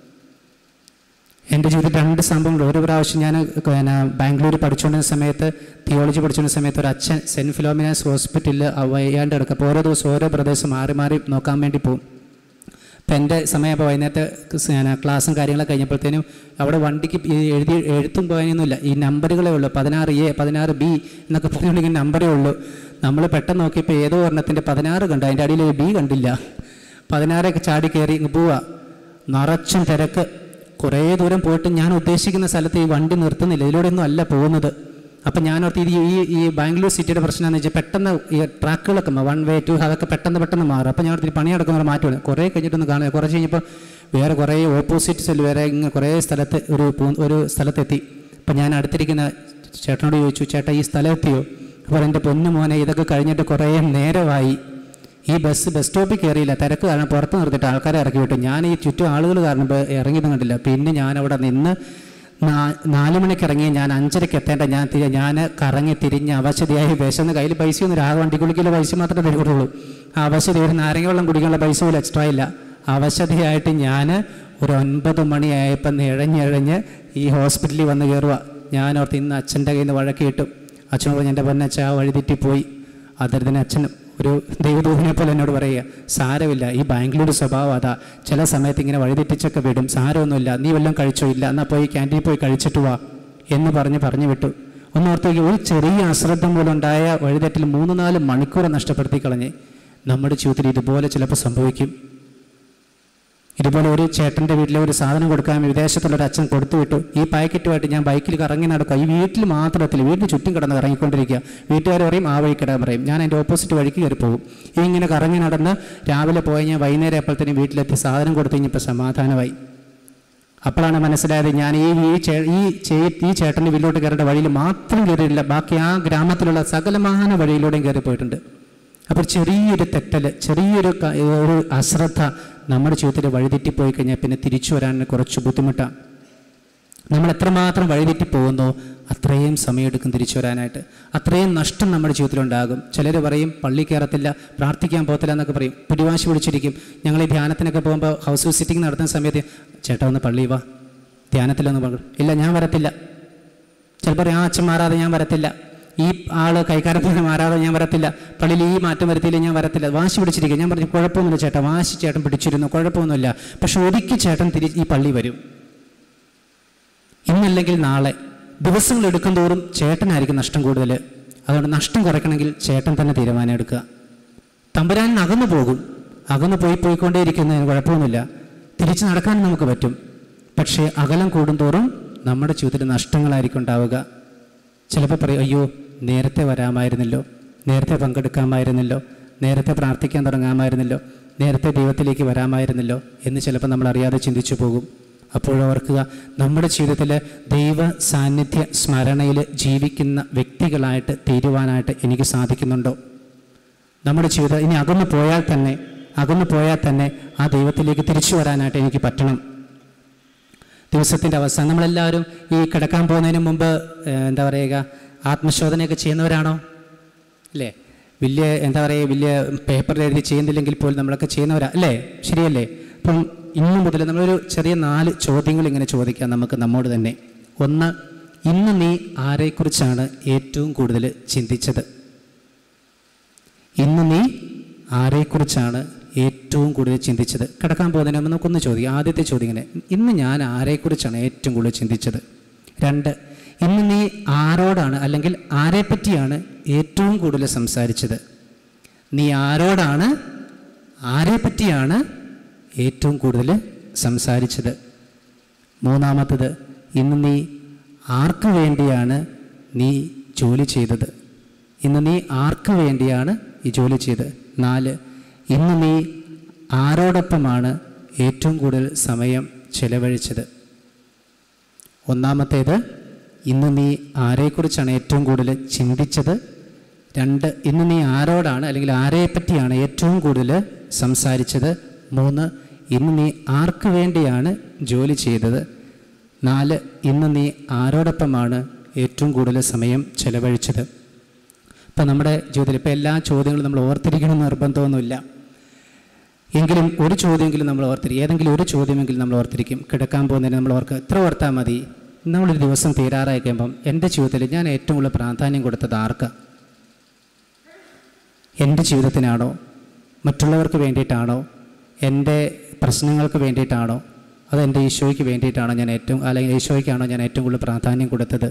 എൻ്റെ ജീവിതത്തിൽ രണ്ട് സംഭവങ്ങൾ ഒരു പ്രാവശ്യം ഞാൻ പിന്നെ ബാംഗ്ലൂർ പഠിച്ചുകൊണ്ടിരുന്ന സമയത്ത് തിയോളജി പഠിച്ചുകൊണ്ടിരുന്ന സമയത്ത് ഒരു അച്ഛൻ സെൻറ്റ് ഫിലോമിനാസ് ഹോസ്പിറ്റലിൽ വയ്യാണ്ട് കിടക്കും അപ്പോൾ ഓരോ ദിവസം ഓരോ പ്രദേശം മാറി മാറി നോക്കാൻ വേണ്ടി പോകും അപ്പം എൻ്റെ സമയം അപ്പോൾ വൈകുന്നേരത്തെ സ് ഞാൻ ക്ലാസ്സും കാര്യങ്ങളൊക്കെ കഴിഞ്ഞപ്പോഴത്തേനും അവിടെ വണ്ടിക്ക് ഈ എഴുതി എഴുത്തും പോകാനൊന്നുമില്ല ഈ നമ്പറുകളേ ഉള്ളൂ പതിനാറ് എ പതിനാറ് ബി എന്നൊക്കെ പറഞ്ഞുകൊണ്ടെങ്കിൽ നമ്പറേ ഉള്ളൂ നമ്മൾ പെട്ടെന്ന് നോക്കിയപ്പോൾ ഏതോ ഒരെണ്ണത്തിൻ്റെ പതിനാറ് കണ്ടു അതിൻ്റെ അടിയിൽ ഒരു ബി കണ്ടില്ല പതിനാറൊക്കെ ചാടി കയറി ഇങ്ങ് പോവാ നിറച്ചും തിരക്ക് കുറേ ദൂരം പോയിട്ട് ഞാൻ ഉദ്ദേശിക്കുന്ന സ്ഥലത്ത് ഈ വണ്ടി നിർത്തുന്നില്ല ഇതിലൂടെയൊന്നും അല്ല പോകുന്നത് അപ്പം ഞാൻ ഓർത്ത് ഇത് ഈ ഈ ബാംഗ്ലൂർ സിറ്റിയുടെ പ്രശ്നം എന്ന് വെച്ചാൽ പെട്ടെന്ന് ഈ ട്രാക്കുകളൊക്കെ വൺ വേ ടു അതൊക്കെ പെട്ടെന്ന് പെട്ടെന്ന് മാറും അപ്പം ഞാൻ ഓർത്ത് ഈ പണി നടക്കുന്ന മാറ്റം കുറേ കഴിഞ്ഞിട്ടൊന്ന് കാണുക കുറച്ച് കഴിഞ്ഞപ്പോൾ വേറെ കുറേ ഓപ്പോസിറ്റ് സെൽ വേറെ ഇങ്ങനെ കുറേ സ്ഥലത്ത് ഒരു പൂ- ഒരു സ്ഥലത്തെത്തി അപ്പം ഞാൻ അടുത്തിരിക്കുന്ന ചേട്ടനോട് ചോദിച്ചു ചേട്ടാ ഈ സ്ഥലം എത്തിയോ അപ്പോൾ എൻ്റെ പൊന്നു മോനെ ഇതൊക്കെ കഴിഞ്ഞിട്ട് കുറേ നേരമായി ഈ ബസ് ബസ് സ്റ്റോപ്പിൽ കയറിയില്ല തിരക്ക് കാരണം പുറത്ത് നിർത്തിയിട്ട് ആൾക്കാരെ ഇറക്കി വിട്ടു ഞാൻ ഈ ചുറ്റും ആളുകൾ കാരണം ബ- ഇറങ്ങിയതും കണ്ടില്ല പിന്നെ ഞാൻ അവിടെ നിന്ന് നാ- നാല് മണിക്ക് ഇറങ്ങി ഞാൻ അഞ്ചരയ്ക്ക് എത്തേണ്ട ഞാൻ തി- ഞാൻ കറങ്ങി തിരിഞ്ഞ് അവശതയായി വിശന്ന് കയ്യിൽ പൈസയൊന്നും ഇല്ല. ആ വണ്ടി കുളിക്കുള്ള പൈസ മാത്രമേ തരുള്ളൂ ആ അവശത ഒരു നാരങ്ങ വെള്ളം കുടിക്കാനുള്ള പൈസ പോലും എക്സ്ട്രാ ഇല്ല അവശതയായിട്ട് ഞാൻ ഒരു ഒൻപത് മണിയായപ്പോൾ ഇഴഞ്ഞിഴഞ്ഞ് ഈ ഹോസ്പിറ്റലിൽ വന്ന് കയറുക ഞാൻ ഓർത്ത് ഇന്ന് അച്ഛൻ്റെ കയ്യിൽ നിന്ന് വഴക്ക് കിട്ടും അച്ഛൻ പറഞ്ഞ് എൻ്റെ പൊന്നച്ഛ ആ വഴി തെറ്റിപ്പോയി അതിന് അച്ഛൻ ഒരു ദൈവദൂതനെ പോലെ എന്നോട് പറയുക സാരമില്ല ഈ ബാംഗ്ലൂർ സ്വഭാവം അതാ ചില സമയത്ത് ഇങ്ങനെ വഴിതെറ്റിച്ചൊക്കെ വിടും സാരമൊന്നുമില്ല നീ വല്ലതും കഴിച്ചോ ഇല്ല എന്നാൽ പോയി ക്യാൻറ്റീനിൽ പോയി കഴിച്ചിട്ട് വാ എന്ന് പറഞ്ഞ് പറഞ്ഞു വിട്ടു ഒന്നോർത്തേക്ക് ഒരു ചെറിയ അശ്രദ്ധ മൂലമുണ്ടായ വഴിതെറ്റിൽ മൂന്ന് നാല് മണിക്കൂർ നഷ്ടപ്പെടുത്തി കളഞ്ഞ് നമ്മുടെ ജീവിതത്തിൽ ഇതുപോലെ ചിലപ്പോൾ സംഭവിക്കും ഇതുപോലെ ഒരു ചേട്ടൻ്റെ വീട്ടിലെ ഒരു സാധനം കൊടുക്കാൻ വിദേശത്തുള്ള ഒരു അച്ഛൻ കൊടുത്തു വിട്ടു ഈ പാക്കറ്റുമായിട്ട് ഞാൻ ബൈക്കിൽ കറങ്ങി നടക്കുക ഈ വീട്ടിൽ മാത്രത്തിൽ വീട്ടിൽ ചുറ്റും കിടന്ന് കറങ്ങിക്കൊണ്ടിരിക്കുക വീട്ടുകാർ പറയും ആ വഴി കിടാൻ പറയും ഞാൻ എൻ്റെ ഓപ്പോസിറ്റ് വഴിക്ക് കയറി പോകും ഈ ഇങ്ങനെ കറങ്ങി നടന്ന് രാവിലെ പോയി ഞാൻ വൈകുന്നേരം എപ്പോഴത്തേനും വീട്ടിലെത്തി സാധനം കൊടുത്തു കഴിഞ്ഞപ്പോൾ സമാധാനമായി അപ്പോഴാണ് മനസ്സിലായത് ഞാൻ ഈ ഈ ചേ ഈ ചേ- ഈ ചേട്ടൻ്റെ വീട്ടിലോട്ട് കയറേണ്ട വഴിയിൽ മാത്രം കയറിയില്ല ബാക്കി ആ ഗ്രാമത്തിലുള്ള സകലമാന വഴിയിലൂടെയും കയറി പോയിട്ടുണ്ട് അപ്പോൾ ചെറിയൊരു തെറ്റൽ ചെറിയൊരു ക- ഒരു അശ്രദ്ധ നമ്മുടെ ജീവിതത്തിൽ വഴിതെറ്റിപ്പോയി കഴിഞ്ഞാൽ പിന്നെ തിരിച്ചു വരാൻ കുറച്ച് ബുദ്ധിമുട്ടാണ് നമ്മൾ എത്രമാത്രം വഴിതെറ്റി പോകുന്നോ അത്രയും സമയമെടുക്കും തിരിച്ചു വരാനായിട്ട് അത്രയും നഷ്ടം നമ്മുടെ ജീവിതത്തിലുണ്ടാകും ചിലർ പറയും പള്ളി കയറത്തില്ല പ്രാർത്ഥിക്കാൻ പോകത്തില്ല എന്നൊക്കെ പറയും പിടിവാശി പിടിച്ചിരിക്കും ഞങ്ങൾ ഈ ധ്യാനത്തിനൊക്കെ പോകുമ്പോൾ ഹൗസ് വിസിറ്റിംഗ് നടത്തുന്ന സമയത്ത് ചേട്ടാ ഒന്ന് പള്ളി വാ ധ്യാനത്തിലൊന്ന് പറഞ്ഞു ഇല്ല ഞാൻ വരത്തില്ല ചിലപ്പോൾ പറയും ആ അച്ഛൻ മാറാതെ ഞാൻ വരത്തില്ല ഈ ആള് കൈക്കാരത്തിന് മാറാതെ ഞാൻ വരത്തില്ല പള്ളിയിൽ ഈ മാറ്റം വരുത്തിയില്ല ഞാൻ വരത്തില്ല വാശി പിടിച്ചിരിക്കുക ഞാൻ പറഞ്ഞു കുഴപ്പമൊന്നുമില്ല ചേട്ടാ വാശി ചേട്ടൻ പിടിച്ചിരുന്നു കുഴപ്പമൊന്നുമില്ല പക്ഷെ ഒരിക്കൽ ചേട്ടൻ തിരി ഈ പള്ളി വരും ഇന്നല്ലെങ്കിൽ നാളെ ദിവസങ്ങൾ എടുക്കും തോറും ചേട്ടനായിരിക്കും നഷ്ടം കൂടുതൽ അതുകൊണ്ട് നഷ്ടം കുറയ്ക്കണമെങ്കിൽ ചേട്ടൻ തന്നെ തീരുമാനം എടുക്കുക തമ്പുരാൻ അകന്നു പോകും അകന്നു പോയി പോയിക്കൊണ്ടേയിരിക്കുന്നതിന് കുഴപ്പമൊന്നുമില്ല തിരിച്ചു നടക്കാൻ നമുക്ക് പറ്റും പക്ഷേ അകലം കൂടുന്തോറും നമ്മുടെ ജീവിതത്തിൽ നഷ്ടങ്ങളായിരിക്കും ഉണ്ടാവുക ചിലപ്പോൾ പറയും അയ്യോ നേരത്തെ വരാമായിരുന്നല്ലോ നേരത്തെ പങ്കെടുക്കാമായിരുന്നല്ലോ നേരത്തെ പ്രാർത്ഥിക്കാൻ തുടങ്ങാമായിരുന്നല്ലോ നേരത്തെ ദൈവത്തിലേക്ക് വരാമായിരുന്നല്ലോ എന്ന് ചിലപ്പോൾ നമ്മൾ അറിയാതെ ചിന്തിച്ചു പോകും അപ്പോഴോർക്കുക നമ്മുടെ ജീവിതത്തിൽ ദൈവ സാന്നിധ്യ സ്മരണയിൽ ജീവിക്കുന്ന വ്യക്തികളായിട്ട് തീരുവാനായിട്ട് എനിക്ക് സാധിക്കുന്നുണ്ടോ നമ്മുടെ ജീവിതം ഇനി അകന്നു പോയാൽ തന്നെ അകന്നു പോയാൽ തന്നെ ആ ദൈവത്തിലേക്ക് തിരിച്ചു വരാനായിട്ട് എനിക്ക് പറ്റണം ദിവസത്തിൻ്റെ അവസാനം നമ്മളെല്ലാവരും ഈ കിടക്കാൻ പോകുന്നതിന് മുമ്പ് ഏഹ്, എന്താ പറയുക ആത്മശോധനയൊക്കെ ചെയ്യുന്നവരാണോ അല്ലേ വലിയ എന്താ പറയുക വലിയ പേപ്പറിൽ എഴുതി ചെയ്യുന്നില്ലെങ്കിൽ പോലും നമ്മളൊക്കെ ചെയ്യുന്നവരാ അല്ലേ ശരിയല്ലേ അപ്പം ഇന്നു മുതൽ നമ്മളൊരു ചെറിയ നാല് ചോദ്യങ്ങൾ ഇങ്ങനെ ചോദിക്കാം നമുക്ക് നമ്മോട് തന്നെ ഒന്ന് ഇന്ന് നീ ആരെക്കുറിച്ചാണ് ഏറ്റവും കൂടുതൽ ചിന്തിച്ചത് ഇന്ന് നീ ആരെക്കുറിച്ചാണ് ഏറ്റവും കൂടുതൽ ചിന്തിച്ചത് കിടക്കാൻ പോകുന്നതിന് മുമ്പ് നമുക്കൊന്ന് ചോദിക്കാം ആദ്യത്തെ ചോദ്യം ഇങ്ങനെ ഇന്ന് ഞാൻ ആരെക്കുറിച്ചാണ് ഏറ്റവും കൂടുതൽ ചിന്തിച്ചത് രണ്ട് ഇന്ന് നീ ആരോടാണ് അല്ലെങ്കിൽ ആരെപ്പറ്റിയാണ് ഏറ്റവും കൂടുതൽ സംസാരിച്ചത് നീ ആരോടാണ് ആരെപ്പറ്റിയാണ് ഏറ്റവും കൂടുതൽ സംസാരിച്ചത് മൂന്നാമത്തത് ഇന്ന് നീ ആർക്ക് വേണ്ടിയാണ് നീ ജോലി ചെയ്തത് ഇന്ന് നീ ആർക്ക് വേണ്ടിയാണ് ഈ ജോലി ചെയ്തത് നാല് ഇന്ന് നീ ആരോടൊപ്പമാണ് ഏറ്റവും കൂടുതൽ സമയം ചെലവഴിച്ചത് ഒന്നാമത്തേത് ഇന്ന് നീ ആരെക്കുറിച്ചാണ് ഏറ്റവും കൂടുതൽ ചിന്തിച്ചത് രണ്ട് ഇന്ന് നീ ആരോടാണ് അല്ലെങ്കിൽ ആരെപ്പറ്റിയാണ് ഏറ്റവും കൂടുതൽ സംസാരിച്ചത് മൂന്ന് ഇന്ന് നീ ആർക്ക് വേണ്ടിയാണ് ജോലി ചെയ്തത് നാല് ഇന്ന് നീ ആരോടൊപ്പമാണ് ഏറ്റവും കൂടുതൽ സമയം ചെലവഴിച്ചത് ഇപ്പം നമ്മുടെ ജീവിതത്തിൽ ഇപ്പം എല്ലാ ചോദ്യങ്ങളും നമ്മൾ ഓർത്തിരിക്കണമെന്ന് നിർബന്ധമൊന്നുമില്ല എങ്കിലും ഒരു ചോദ്യമെങ്കിലും നമ്മൾ ഓർത്തിരിക്കും ഏതെങ്കിലും ഒരു ചോദ്യമെങ്കിലും നമ്മൾ ഓർത്തിരിക്കും കിടക്കാൻ പോകുന്നതിന് നമ്മൾ ഓർക്കുക എത്ര ഓർത്താൽ മതി നമ്മളൊരു ദിവസം തീരാറായി കഴിയുമ്പം എൻ്റെ ജീവിതത്തിൽ ഞാൻ ഏറ്റവും കൂടുതൽ പ്രാധാന്യം കൊടുത്തത് ആർക്കാണ് എൻ്റെ ജീവിതത്തിനാണോ മറ്റുള്ളവർക്ക് വേണ്ടിയിട്ടാണോ എൻ്റെ പ്രശ്നങ്ങൾക്ക് വേണ്ടിയിട്ടാണോ അത് എൻ്റെ ഈശോയ്ക്ക് വേണ്ടിയിട്ടാണോ ഞാൻ ഏറ്റവും അല്ലെങ്കിൽ ഈശോയ്ക്കാണോ ഞാൻ ഏറ്റവും കൂടുതൽ പ്രാധാന്യം കൊടുത്തത്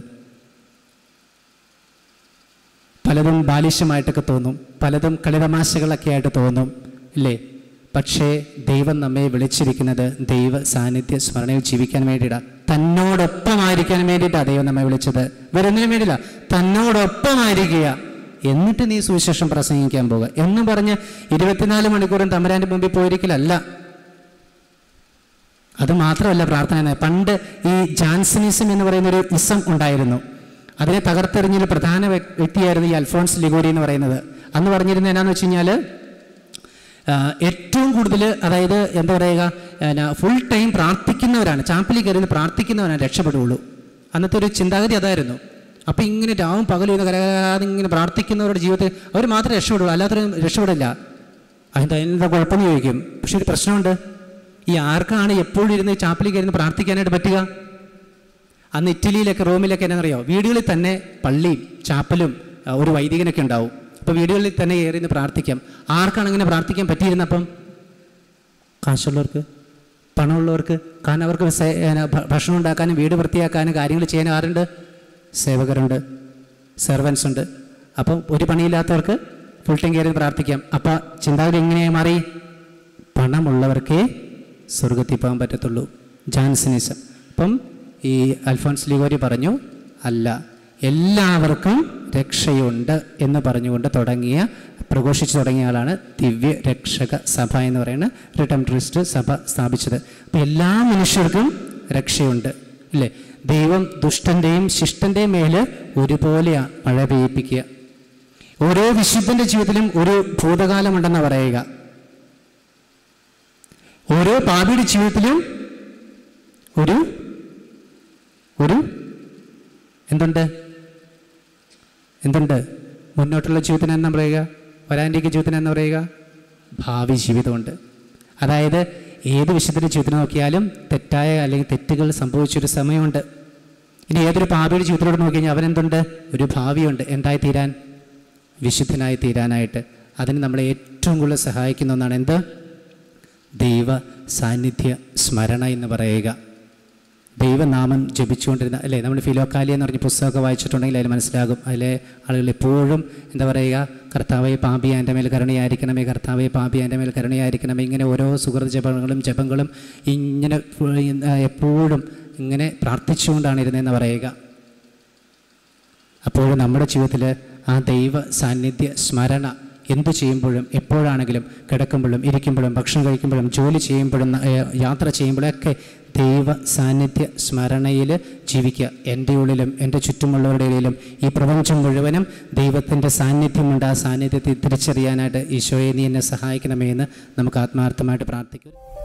പലതും ബാലിഷ്യമായിട്ടൊക്കെ തോന്നും പലതും കളിതമാശകളൊക്കെ ആയിട്ട് തോന്നും ഇല്ലേ പക്ഷേ ദൈവം നമ്മെ വിളിച്ചിരിക്കുന്നത് ദൈവ സാന്നിധ്യ സ്മരണയിൽ ജീവിക്കാൻ വേണ്ടിയിട്ടാണ് തന്നോടൊപ്പമായിരിക്കാൻ വേണ്ടിയിട്ടാണ് ദൈവം നമ്മെ വിളിച്ചത് വരുന്നതിന് വേണ്ടിയില്ല തന്നോടൊപ്പമായിരിക്കുക എന്നിട്ട് നീ സുവിശേഷം പ്രസംഗിക്കാൻ പോകുക എന്ന് പറഞ്ഞ് ഇരുപത്തിനാല് മണിക്കൂറും തമ്പരാൻ്റെ മുമ്പിൽ പോയിരിക്കലല്ല അത് മാത്രമല്ല പ്രാർത്ഥന എന്ന് പണ്ട് ഈ ജാൻസണിസം എന്ന് പറയുന്ന ഒരു ഇസം ഉണ്ടായിരുന്നു അതിനെ തകർത്തെറിഞ്ഞൊരു പ്രധാന വ്യക്- വ്യക്തിയായിരുന്നു ഈ അൽഫോൺസ് ലിഗോരി എന്ന് പറയുന്നത് അന്ന് പറഞ്ഞിരുന്നത് എന്നാന്ന് വെച്ച് കഴിഞ്ഞാൽ ഏറ്റവും കൂടുതൽ അതായത് എന്താ പറയുക ഫുൾ ടൈം പ്രാർത്ഥിക്കുന്നവരാണ് ചാപ്പലിൽ കയറി നിന്ന് പ്രാർത്ഥിക്കുന്നവരാണ് രക്ഷപ്പെടുകയുള്ളൂ അന്നത്തെ ഒരു ചിന്താഗതി അതായിരുന്നു അപ്പോൾ ഇങ്ങനെ രാവും പകലും ഇന്ന് കലകാതെ ഇങ്ങനെ പ്രാർത്ഥിക്കുന്നവരുടെ ജീവിതത്തിൽ അവർ മാത്രമേ രക്ഷപ്പെടുള്ളൂ അല്ലാത്തൊരു രക്ഷപ്പെടില്ല അതിൻ്റെ അതിനെന്താ കുഴപ്പമെന്ന് ചോദിക്കും പക്ഷെ ഒരു പ്രശ്നമുണ്ട് ഈ ആർക്കാണ് എപ്പോഴും ഇരുന്ന് ചാപ്പലിൽ കയറി നിന്ന് പ്രാർത്ഥിക്കാനായിട്ട് പറ്റുക അന്ന് ഇറ്റലിയിലൊക്കെ റോമിലൊക്കെ എന്നറിയോ വീടുകളിൽ തന്നെ പള്ളിയും ചാപ്പലും ആ, ഒരു വൈദികനൊക്കെ ഉണ്ടാവും അപ്പോൾ വീടുകളിൽ തന്നെ കയറി നിന്ന് പ്രാർത്ഥിക്കാം ആർക്കാണ് അങ്ങനെ പ്രാർത്ഥിക്കാൻ പറ്റിയിരുന്നപ്പം കാശുള്ളവർക്ക് പണമുള്ളവർക്ക് കാരണം അവർക്ക് സേ- ഏന, ഭ- ഭക്ഷണം ഉണ്ടാക്കാനും വീട് വൃത്തിയാക്കാനും കാര്യങ്ങൾ ചെയ്യാനും ആരുണ്ട് സേവകരുണ്ട് സെർവൻസ് ഉണ്ട് അപ്പം ഒരു പണിയില്ലാത്തവർക്ക് ഫുൾ ടൈം കയറി പ്രാർത്ഥിക്കാം അപ്പം ചിന്താഗതി എങ്ങനെയായി മാറി പണമുള്ളവർക്കേ സ്വർഗത്തിൽ പോകാൻ പറ്റത്തുള്ളൂ ജാൻസനിസം അപ്പം ഈ അൽഫോൺസ് ലിഗോരി പറഞ്ഞു അല്ല എല്ലാവർക്കും രക്ഷയുണ്ട് എന്ന് പറഞ്ഞുകൊണ്ട് തുടങ്ങിയ പ്രഘോഷിച്ചു തുടങ്ങിയ ആളാണ് ദിവ്യ രക്ഷക സഭ എന്ന് പറയുന്ന റിട്ടംട്രിസ്റ്റ് സഭ സ്ഥാപിച്ചത് അപ്പം എല്ലാ മനുഷ്യർക്കും രക്ഷയുണ്ട് ഇല്ലേ ദൈവം ദുഷ്ടൻ്റെയും ശിഷ്ടൻ്റെയും മേല് ഒരുപോലെ മഴ പെയ്യിപ്പിക്കുക ഓരോ വിശുദ്ധൻ്റെ ജീവിതത്തിലും ഒരു ഭൂതകാലമുണ്ടെന്ന് പറയുക ഓരോ പാപിയുടെ ജീവിതത്തിലും ഒരു ഒരു എന്തുണ്ട് എന്തുണ്ട് മുന്നോട്ടുള്ള ജീവിതത്തിന് എന്ന് പറയുക വരാൻ്റെക്ക് ജീവിതത്തിന് എന്ന് പറയുക ഭാവി ജീവിതമുണ്ട് അതായത് ഏത് വിശുദ്ധൻ്റെ ജീവിതത്തിൽ നോക്കിയാലും തെറ്റായ അല്ലെങ്കിൽ തെറ്റുകൾ സംഭവിച്ചൊരു സമയമുണ്ട് ഇനി ഏതൊരു പാപിയുടെ ജീവിതത്തിലൂടെ നോക്കി കഴിഞ്ഞാൽ അവനെന്തുണ്ട് ഒരു ഭാവിയുണ്ട് എന്തായി തീരാൻ വിശുദ്ധനായി തീരാനായിട്ട് അതിന് നമ്മളെ ഏറ്റവും കൂടുതൽ സഹായിക്കുന്ന ഒന്നാണ് എന്ത് ദൈവ സാന്നിധ്യ സ്മരണ എന്ന് പറയുക ദൈവനാമം ജപിച്ചുകൊണ്ടിരുന്ന അല്ലേ നമ്മൾ ഫിലോക്കാലി എന്ന് പറഞ്ഞ പുസ്തകമൊക്കെ വായിച്ചിട്ടുണ്ടെങ്കിൽ അതിൽ മനസ്സിലാകും അതിലെ ആളുകൾ എപ്പോഴും എന്താ പറയുക കർത്താവെ പാപി എൻ്റെ മേൽ കരുണയായിരിക്കണമേ കർത്താവെ പാപി എൻ്റെ മേൽ കരുണയായിരിക്കണമേ ഇങ്ങനെ ഓരോ സുഹൃത ജപങ്ങളും ജപങ്ങളും ഇങ്ങനെ ഫു- ആ, എപ്പോഴും ഇങ്ങനെ പ്രാർത്ഥിച്ചുകൊണ്ടാണ് ഇരുന്നതെന്ന് പറയുക അപ്പോൾ നമ്മുടെ ജീവിതത്തിൽ ആ ദൈവ സാന്നിധ്യ സ്മരണ എന്തു ചെയ്യുമ്പോഴും എപ്പോഴാണെങ്കിലും കിടക്കുമ്പോഴും ഇരിക്കുമ്പോഴും ഭക്ഷണം കഴിക്കുമ്പോഴും ജോലി ചെയ്യുമ്പോഴും ഏ, യാത്ര ചെയ്യുമ്പോഴൊക്കെ ദൈവ സാന്നിധ്യ സ്മരണയിൽ ജീവിക്കുക എൻ്റെ ഉള്ളിലും എൻ്റെ ചുറ്റുമുള്ളവരുടെ ഇടയിലും ഈ പ്രപഞ്ചം മുഴുവനും ദൈവത്തിൻ്റെ സാന്നിധ്യമുണ്ട് ആ സാന്നിധ്യത്തെ തിരിച്ചറിയാനായിട്ട് ഈശോയെ നീ എന്നെ സഹായിക്കണമേ എന്ന് നമുക്ക് ആത്മാർത്ഥമായിട്ട് പ്രാർത്ഥിക്കും